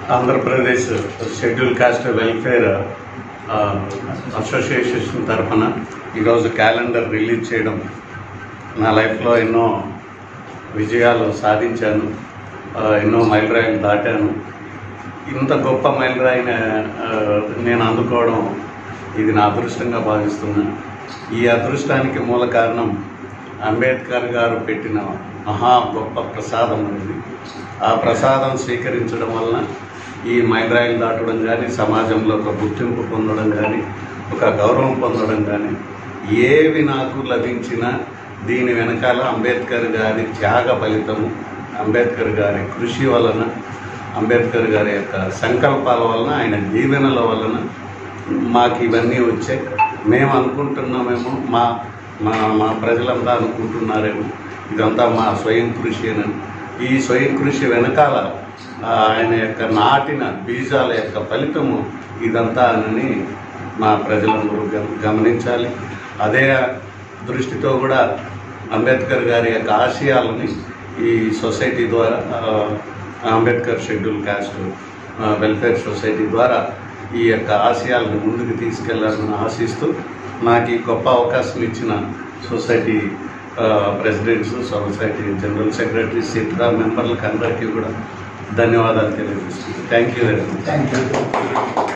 Andhra Pradesh schedule caste welfare ఆ, association తరఫున ఈరోజు క్యాలెండర్ రిలీజ్ చేయడం నా లైఫ్లో ఎన్నో విజయాలు సాధించాను ఆ, ఎన్నో మైలురాయిలు దాటాను ఇంత గొప్ప మైలురాయిని ఆ, నేను అందుకోవడం ఇది నా అదృష్టంగా భావిస్తున్నాను ఈ అదృష్టానికి మూల కారణం అంబేద్కర్ గారు పెట్టిన మహా గొప్ప ప్రసాదం అనేది ఆ ప్రసాదం స్వీకరించడం వలన ఈ మైలురాయిలు దాటడం కానీ సమాజంలో ఒక గుర్తింపు పొందడం కానీ ఒక గౌరవం పొందడం కానీ ఏవి నాకు లభించినా దీని వెనకాల అంబేద్కర్ గారి త్యాగ ఫలితము అంబేద్కర్ గారి కృషి వలన అంబేద్కర్ గారి యొక్క సంకల్పాల వలన ఆయన దీవెనల వలన మాకు ఇవన్నీ వచ్చాయి మేము అనుకుంటున్నామేమో మా మా మా ప్రజలంతా అనుకుంటున్నారేమో ఇదంతా మా స్వయం కృషి అని ఈ స్వయం కృషి వెనకాల ఆ, ఆయన యొక్క నాటిన బీజాల యొక్క ఫలితము ఇదంతా అని మా ప్రజలందరూ గమ- గమనించాలి అదే దృష్టితో కూడా అంబేద్కర్ గారి యొక్క ఆశయాలని ఈ సొసైటీ ద్వారా ఆ, అంబేద్కర్ షెడ్యూల్ కాస్ట్ ఆ, వెల్ఫేర్ సొసైటీ ద్వారా ఈ యొక్క ఆశయాలను ముందుకు తీసుకెళ్లాలని ఆశిస్తూ నాకు ఈ గొప్ప అవకాశం ఇచ్చిన సొసైటీ ఆ, ప్రెసిడెంట్స్ సొసైటీ జనరల్ సెక్రటరీస్ ఇతర మెంబర్లకు అందరికీ కూడా ధన్యవాదాలు తెలియజేస్తున్నాను thank you very much thank you